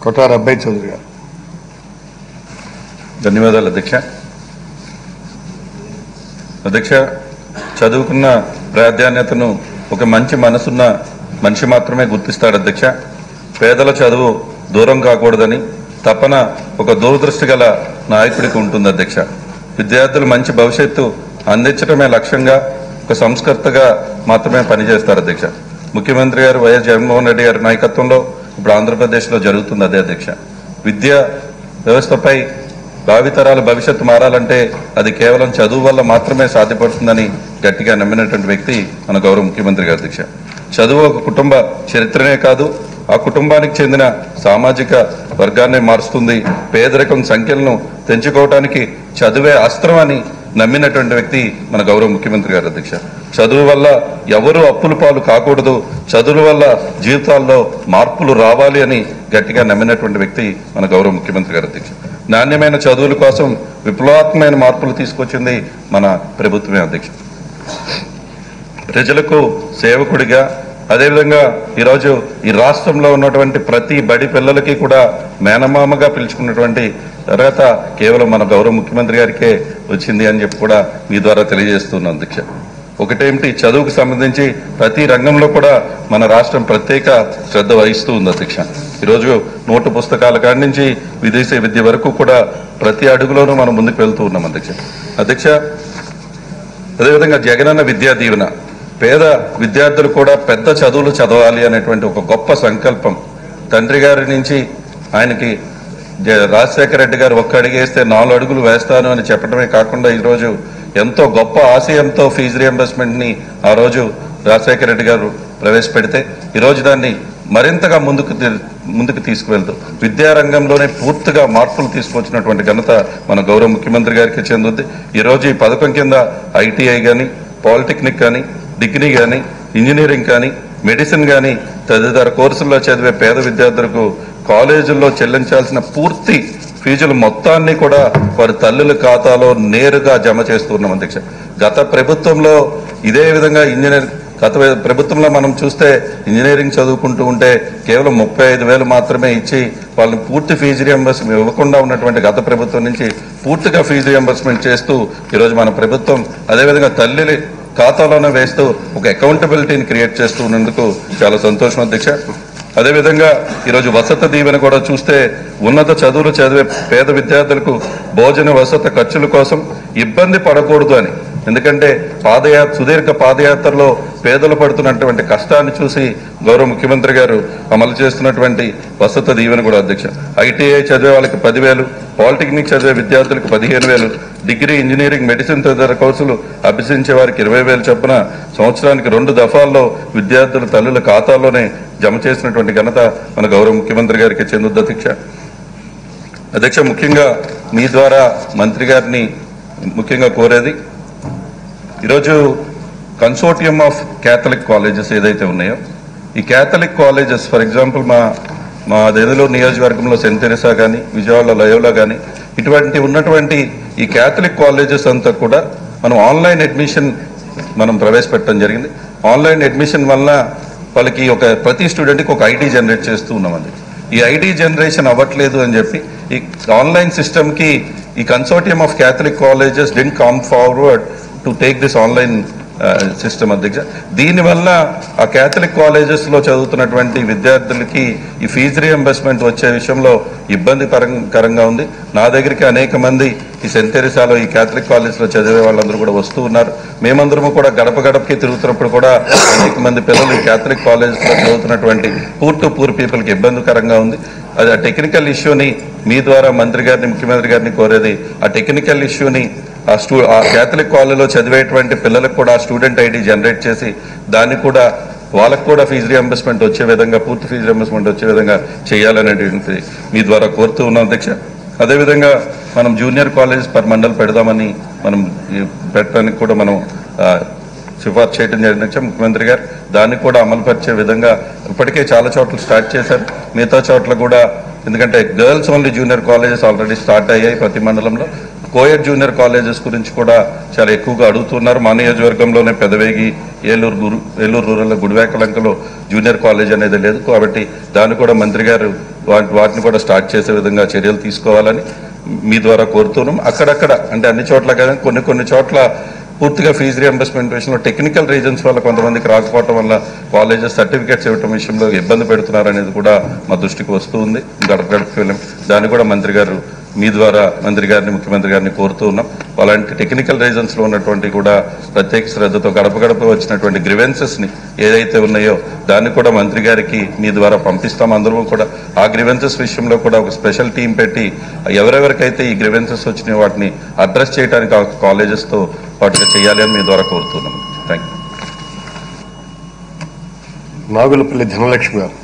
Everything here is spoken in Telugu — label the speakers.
Speaker 1: కొట్టార అబ్బాయి చౌదరి గారు
Speaker 2: ధన్యవాదాలు అధ్యక్ష అధ్యక్ష చదువుకున్న ప్రాధాన్యతను ఒక మంచి మనసున్న మనిషి మాత్రమే గుర్తిస్తాడు అధ్యక్ష పేదల చదువు దూరం కాకూడదని తపన ఒక దూరదృష్టి గల నాయకుడికి ఉంటుంది అధ్యక్ష విద్యార్థులు మంచి భవిష్యత్తు అందించడమే లక్ష్యంగా ఒక సంస్కర్తగా మాత్రమే పనిచేస్తారు అధ్యక్ష ముఖ్యమంత్రి గారు వైఎస్ జగన్మోహన్ రెడ్డి గారి నాయకత్వంలో ఇప్పుడు ఆంధ్రప్రదేశ్లో జరుగుతుంది అదే అధ్యక్ష విద్యా వ్యవస్థపై భావితరాల భవిష్యత్తు మారాలంటే అది కేవలం చదువు వల్ల మాత్రమే సాధ్యపడుతుందని గట్టిగా నమ్మినటువంటి వ్యక్తి మన గౌరవ ముఖ్యమంత్రి గారి అధ్యక్ష చదువు ఒక కుటుంబ చరిత్రనే కాదు ఆ కుటుంబానికి చెందిన సామాజిక వర్గాన్ని మారుస్తుంది పేదరికం సంఖ్యలను తెంచుకోవటానికి చదువే అస్త్రం అని నమ్మినటువంటి వ్యక్తి మన గౌరవ ముఖ్యమంత్రి గారు అధ్యక్ష చదువు వల్ల ఎవరు అప్పుల పాలు కాకూడదు చదువుల వల్ల జీవితాల్లో మార్పులు రావాలి అని గట్టిగా నమ్మినటువంటి వ్యక్తి మన గౌరవ ముఖ్యమంత్రి గారు అధ్యక్ష నాణ్యమైన చదువుల కోసం విప్లవాత్మకమైన మార్పులు తీసుకొచ్చింది మన ప్రభుత్వమే అధ్యక్ష ప్రజలకు సేవకుడిగా అదేవిధంగా ఈరోజు ఈ రాష్ట్రంలో ఉన్నటువంటి ప్రతి బడి పిల్లలకి కూడా మేనమామగా పిలుచుకున్నటువంటి తర్వాత కేవలం మన గౌరవ ముఖ్యమంత్రి గారికే వచ్చింది అని చెప్పి కూడా మీ ద్వారా తెలియజేస్తున్నాం అధ్యక్ష ఒకటేమిటి చదువుకు సంబంధించి ప్రతి రంగంలో కూడా మన రాష్ట్రం ప్రత్యేక శ్రద్ధ వహిస్తూ ఉంది అధ్యక్ష ఈరోజు నోటు పుస్తకాల కాడి నుంచి విదేశీ విద్య వరకు కూడా ప్రతి అడుగులోనూ మనం ముందుకు వెళ్తూ ఉన్నాం అధ్యక్ష అధ్యక్ష అదేవిధంగా జగనన్న విద్యా దీవెన పేద విద్యార్థులు కూడా పెద్ద చదువులు చదవాలి అనేటువంటి ఒక గొప్ప సంకల్పం తండ్రి గారి నుంచి ఆయనకి జ- రాజశేఖర రెడ్డి గారు ఒక్క అడుగు వేస్తే నాలుగు అడుగులు వేస్తాను అని చెప్పడమే కాకుండా ఈరోజు ఎంతో గొప్ప ఆశయంతో ఫీజు రియంబర్స్మెంట్ ని ఆ రోజు రాజశేఖర రెడ్డి గారు ప్రవేశపెడితే ఈరోజు దాన్ని మరింతగా ముందుకు తీ- ముందుకు తీసుకువెళ్తూ విద్యారంగంలోనే పూర్తిగా మార్పులు తీసుకొచ్చినటువంటి ఘనత మన గౌరవ ముఖ్యమంత్రి గారికి చెందుద్ది ఈరోజు ఈ పథకం కింద ఐటీఐ కానీ పాలిటెక్నిక్ కానీ డిగ్రీ కానీ ఇంజనీరింగ్ కానీ మెడిసిన్ కానీ తదితర కోర్సుల్లో చదివే పేద విద్యార్థులకు కాలేజీల్లో చెల్లించాల్సిన పూర్తి ఫీజులు మొత్తాన్ని కూడా వారి తల్లుల ఖాతాలో నేరుగా జమ చేస్తున్నాం అధ్యక్ష గత ప్రభుత్వంలో ఇదే విధంగా ఇంజనీర్ గత ప్రభుత్వంలో మనం చూస్తే ఇంజనీరింగ్ చదువుకుంటూ ఉంటే కేవలం ముప్పై ఐదు వేలు మాత్రమే ఇచ్చి వాళ్ళని పూర్తి ఫీజు రియంబర్స్మెంట్ ఇవ్వకుండా ఉన్నటువంటి గత ప్రభుత్వం నుంచి పూర్తిగా ఫీజు రియంబర్స్మెంట్ చేస్తూ ఈరోజు మన ప్రభుత్వం అదేవిధంగా తల్లి ఖాతాలోనే వేస్తూ ఒక అకౌంటబిలిటీని క్రియేట్ చేస్తూ ఉన్నందుకు చాలా సంతోషం అధ్యక్ష అదేవిధంగా ఈరోజు వసతి దీవెన కూడా చూస్తే ఉన్నత చదువులు చదివే పేద విద్యార్థులకు భోజన వసతి ఖర్చుల కోసం ఇబ్బంది పడకూడదు అని ఎందుకంటే పాదయాత్ర సుదీర్ఘ పాదయాత్రలో పేదలు పడుతున్నటువంటి కష్టాన్ని చూసి గౌరవ ముఖ్యమంత్రి గారు అమలు చేస్తున్నటువంటి వసతి దీవెన కూడా అధ్యక్ష ఐటీఐ చదివే వాళ్ళకి పదివేలు పాలిటెక్నిక్ చదివే విద్యార్థులకు పదిహేను వేలు డిగ్రీ ఇంజనీరింగ్ మెడిసిన్ తదితర కోర్సులు అభ్యసించే వారికి ఇరవై వేలు చొప్పున సంవత్సరానికి రెండు దఫాల్లో విద్యార్థుల తల్లుల ఖాతాల్లోనే జమ చేసినటువంటి ఘనత మన గౌరవ ముఖ్యమంత్రి గారికి చెందుద్ది అధ్యక్ష అధ్యక్ష ముఖ్యంగా మీ ద్వారా మంత్రి గారిని ముఖ్యంగా కోరేది ఈరోజు కన్సోర్టియం ఆఫ్ క్యాథలిక్ కాలేజెస్ ఏదైతే ఉన్నాయో ఈ క్యాథలిక్ కాలేజెస్ ఫర్ ఎగ్జాంపుల్ మా మా దేనిలో నియోజకవర్గంలో సెంట్ తెరెసా కానీ విజయవాడలో లయోలా కానీ ఇటువంటి ఉన్నటువంటి ఈ క్యాథలిక్ కాలేజెస్ అంతా కూడా మనం ఆన్లైన్ అడ్మిషన్ మనం ప్రవేశపెట్టడం జరిగింది ఆన్లైన్ అడ్మిషన్ వల్ల వాళ్ళకి ఒక ప్రతి స్టూడెంట్కి ఒక ఐడి జనరేట్ చేస్తూ ఉన్నామండి ఈ ఐడి జనరేషన్ అవ్వట్లేదు అని చెప్పి ఈ ఆన్లైన్ సిస్టమ్కి ఈ consortium of Catholic colleges didn't come forward to take this online system అధ్యక్ష దీనివల్ల ఆ క్యాథలిక్ కాలేజెస్ లో చదువుతున్నటువంటి విద్యార్థులకి ఈ ఫీజు రియంబర్స్మెంట్ వచ్చే విషయంలో ఇబ్బంది కరంగా ఉంది నా దగ్గరికి అనేక మంది ఈ సెంట్ తెరిసాలో ఈ క్యాథలిక్ కాలేజ్ లో చదివే వాళ్ళందరూ కూడా వస్తూ ఉన్నారు మేమందరము కూడా గడప గడపకి తిరుగుతున్నప్పుడు కూడా అనేక మంది పిల్లలు ఈ క్యాథలిక్ కాలేజెస్ లో చదువుతున్నటువంటి పూర్ టు పూర్ పీపుల్కి ఇబ్బందికరంగా ఉంది అది ఆ టెక్నికల్ ఇష్యూని మీ ద్వారా మంత్రి గారిని ముఖ్యమంత్రి గారిని కోరేది ఆ టెక్నికల్ ఇష్యూని ఆ స్టూ ఆ క్యాథలిక్ కాలేజీలో చదివేటువంటి పిల్లలకు కూడా స్టూడెంట్ ఐడి జనరేట్ చేసి దాన్ని కూడా వాళ్ళకు కూడా ఫీజు రియంబర్స్మెంట్ వచ్చే విధంగా పూర్తి ఫీజు రియంబర్స్మెంట్ వచ్చే విధంగా చేయాలనేటువంటి మీ ద్వారా కోరుతూ ఉన్నాం అధ్యక్ష అదేవిధంగా మనం జూనియర్ కాలేజ్ పర్ మండల్ పెడదామని మనం ఈ పెట్టడానికి కూడా మనం ఆ, సిఫార్సు చేయడం జరిగిన అధ్యక్ష ముఖ్యమంత్రి గారు దాన్ని కూడా అమలుపరిచే విధంగా ఇప్పటికే చాలా చోట్ల స్టార్ట్ చేశారు మిగతా చోట్ల కూడా ఎందుకంటే girls only junior colleges already start అయ్యాయి ప్రతి మండలంలో కోయర్ జూనియర్ కాలేజెస్ గురించి కూడా చాలా ఎక్కువగా అడుగుతున్నారు మా నియోజకవర్గంలోనే పెదవేగి ఏలూరు గురు ఏలూరు రూరల్ గుడివేకలంకలో జూనియర్ కాలేజ్ అనేది లేదు కాబట్టి దాన్ని కూడా మంత్రి గారు వాటి వాటిని కూడా స్టార్ట్ చేసే విధంగా చర్యలు తీసుకోవాలని మీ ద్వారా కోరుతున్నాం అక్కడక్కడ అంటే అన్ని చోట్ల కానీ కొన్ని కొన్ని చోట్ల పూర్తిగా ఫీజు రియంబర్స్మెంట్ విషయంలో టెక్నికల్ రీజన్స్ వల్ల కొంతమందికి రాకపోవడం వల్ల కాలేజెస్ సర్టిఫికేట్స్ ఇవ్వడం విషయంలో ఇబ్బంది పెడుతున్నారు అనేది కూడా మా దృష్టికి వస్తూ ఉంది గడప గడపకి వెళ్ళాం దాన్ని కూడా మంత్రి గారు మీ ద్వారా మంత్రి గారిని ముఖ్యమంత్రి గారిని కోరుతూ ఉన్నాం అలాంటి టెక్నికల్ రీజన్స్ లో ఉన్నటువంటి కూడా ప్రత్యేక శ్రద్ధతో గడప గడప వచ్చినటువంటి గ్రివెన్సెస్ ని ఏదైతే ఉన్నాయో దాన్ని కూడా మంత్రి గారికి మీ ద్వారా పంపిస్తాం అందరూ కూడా ఆ గ్రివెన్సెస్ విషయంలో కూడా ఒక స్పెషల్ టీం పెట్టి ఎవరెవరికైతే ఈ గ్రివెన్సెస్ వచ్చినాయో వాటిని అడ్రస్ చేయడానికి ఆ కాలేజెస్ తో వాటిని చేయాలి అని మీ ద్వారా కోరుతున్నాం థ్యాంక్ యూ
Speaker 1: నాగులపల్లి ధనలక్ష్మి గారు